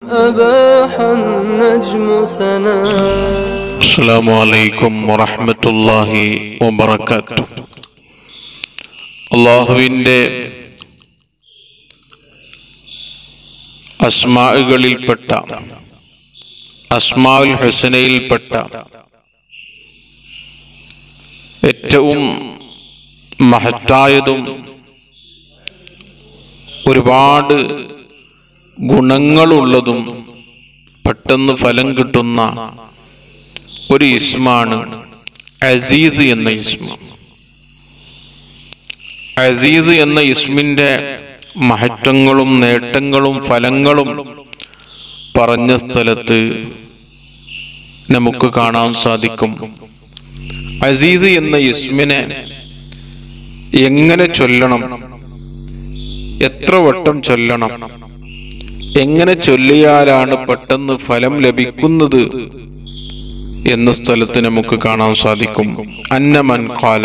أباح النجم سنا السلام عليكم ورحمة الله وبركاته അള്ളാഹുവിൻ്റെ അസ്മാകളിൽപ്പെട്ട അസ്മാഉൽ ഹുസനയിൽപ്പെട്ട ഏറ്റവും മഹത്തായതും ഒരുപാട് ഗുണങ്ങളുള്ളതും പെട്ടെന്ന് ഫലം കിട്ടുന്ന ഒരു ഇസ്മാണ് അസീസ് എന്ന ഇസ്മ അസീസ് എന്ന ഇസ്മിന്റെ മഹത്വങ്ങളും നേട്ടങ്ങളും ഫലങ്ങളും പറഞ്ഞ സ്ഥലത്ത് നമുക്ക് കാണാൻ സാധിക്കും അസീസ് എന്ന ഇസ്മിനെ എങ്ങനെ ചൊല്ലണം എത്ര വട്ടം ചൊല്ലണം എങ്ങനെ ചൊല്ലിയാലാണ് പെട്ടെന്ന് ഫലം ലഭിക്കുന്നത് എന്ന സ്ഥലത്ത് നമുക്ക് കാണാൻ സാധിക്കും അന്നമൻ കാല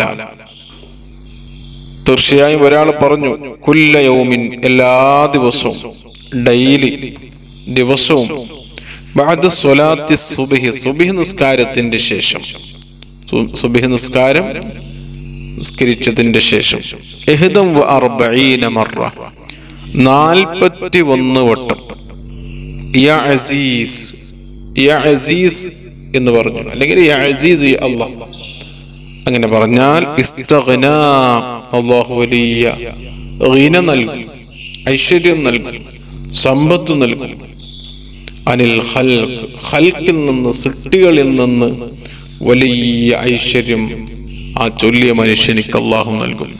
തീർച്ചയായും ഒരാൾ പറഞ്ഞു കുല്ലയൗമിൻ എല്ലാ ദിവസവും ഡെയിലി ദിവസവും ബാദ് സ്വലാത്തി സുബിഹി സുബിഹി നിസ്കാരത്തിന്റെ ശേഷം സു- സുബിഹി നിസ്കാരം നിസ്കരിച്ചതിന്റെ ശേഷം എഹ്ദം വ അർബഈന മറ നാൽപ്പത്തി ഒന്ന് വട്ടം യാ അസീസ് യാ അസീസ് എന്ന് പറഞ്ഞു അല്ലെങ്കിൽ യാ അസീസ് യാ അല്ലാഹ് അങ്ങനെ പറഞ്ഞാൽ ഇസ്തഗ്നാ അല്ലാഹു വലിയ ഗിന നൽകും ഐശ്വര്യം നൽകും സമ്പത്ത് നൽകും അനിൽ ഖൽഖ് ഖൽക്കിൽ നിന്ന് സൃഷ്ടികളിൽ നിന്ന് വലിയ ഐശ്വര്യം ആ ചൊല്ലിയ മനുഷ്യനിക്ക് അള്ളാഹു നൽകും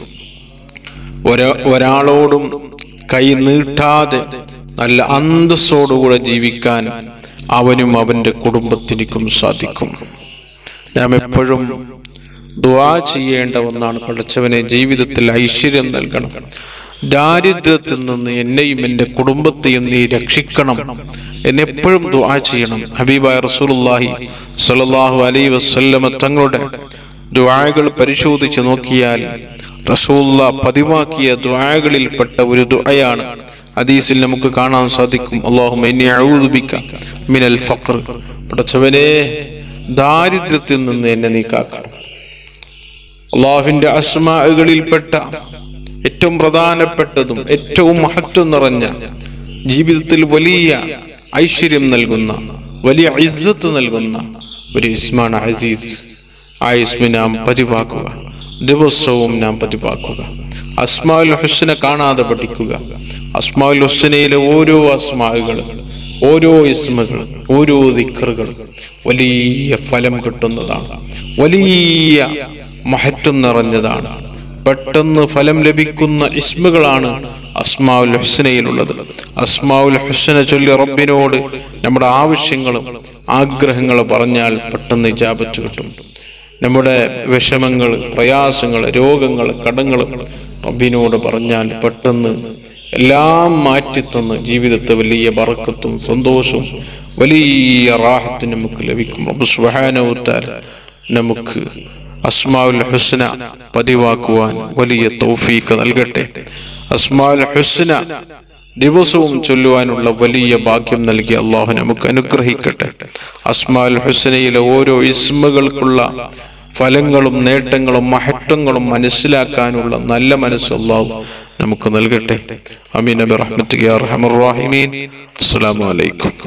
ഒരാ ഒരാളോടും കൈ നീട്ടാതെ നല്ല അന്തസ്സോടുകൂടെ ജീവിക്കാൻ അവനും അവന്റെ കുടുംബത്തിനും സാധിക്കും നാം എപ്പോഴും ദുആ ചെയ്യേണ്ട ഒന്നാണ് പഠിച്ചവനെ ജീവിതത്തിൽ ഐശ്വര്യം നൽകണം ദാരിദ്ര്യത്തിൽ നിന്ന് എന്നെയും എൻ്റെ കുടുംബത്തെയും നീ രക്ഷിക്കണം എന്നെപ്പോഴും ദുആ ചെയ്യണം ഹബീബായ റസൂലുള്ളാഹി സ്വല്ലല്ലാഹു അലൈഹി വസല്ലമ തങ്ങളുടെ ദുആകൾ പരിശോധിച്ച് നോക്കിയാൽ റസൂല്ല പതിവാക്കിയ ദുആകളിൽപ്പെട്ട ഒരു ദുആയാണ് ഹദീസിൽ നമുക്ക് കാണാൻ സാധിക്കും അല്ലാഹുമ്മ ഇന്നി അഊദു ബിക മിനൽ ഫഖർ പടച്ചവനെ ദാരിദ്ര്യത്തിൽ നിന്ന് എന്നെ നീ കാക്കണം അള്ളാഹുവിന്റെ അസ്മാകളിൽപ്പെട്ട ഏറ്റവും പ്രധാനപ്പെട്ടതും ഏറ്റവും മഹത്വം നിറഞ്ഞ ജീവിതത്തിൽ വലിയ ഐശ്വര്യം നൽകുന്ന വലിയ ഇസ്സത്ത് നൽകുന്ന ഒരു ഇസ്മാണ് അസീസ് ആ ഇസ്മി നാം പതിവാക്കുക ദിവസവും നാം പതിവാക്കുക അസ്മാഉൽ ഹുസ്നെ കാണാതെ പഠിക്കുക അസ്മാഉൽ ഹുസ്നയിലെ ഓരോ അസ്മാകൾ ഓരോ ഇസ്മകൾ ഓരോ ദിക്കറുകൾ വലിയ ഫലം കിട്ടുന്നതാണ് വലിയ മഹത്വം നിറഞ്ഞതാണ് പെട്ടെന്ന് ഫലം ലഭിക്കുന്ന ഇസ്മുകളാണ് അസ്മാവുൽ ഹുസ്നയിലുള്ളത് അസ്മാവുൽ ഹുസ്ന ചൊല്ലി റബ്ബിനോട് നമ്മുടെ ആവശ്യങ്ങളും ആഗ്രഹങ്ങളും പറഞ്ഞാൽ പെട്ടെന്ന് ഇജാബത്ത് കിട്ടും നമ്മുടെ വിഷമങ്ങൾ പ്രയാസങ്ങൾ രോഗങ്ങൾ കടങ്ങൾ റബ്ബിനോട് പറഞ്ഞാൽ പെട്ടെന്ന് എല്ലാം മാറ്റിത്തന്ന് ജീവിതത്തെ വലിയ ബറക്കത്തും സന്തോഷവും വലിയ റാഹത്തും നമുക്ക് ലഭിക്കും റബ്ബ് സുബ്ഹാനഹു തആല നമുക്ക് അസ്മാഉൽ ഹുസ്ന പതിവാക്കുവാൻ വലിയ തൗഫീക്ക് നൽകട്ടെ അസ്മാഉൽ ഹുസ്ന ദിവസവും ചൊല്ലുവാനുള്ള വലിയ ഭാഗ്യം നൽകി അള്ളാഹു നമുക്ക് അനുഗ്രഹിക്കട്ടെ അസ്മാഉൽ ഹുസ്നയിലെ ഓരോ ഇസ്മകൾക്കുള്ള ഫലങ്ങളും നേട്ടങ്ങളും മഹത്വങ്ങളും മനസ്സിലാക്കാനുള്ള നല്ല മനസ്സ് അള്ളാഹു നമുക്ക് നൽകട്ടെ അമീൻ നബി റഹ്മത്ത് അസ്സലാമു അലൈക്കും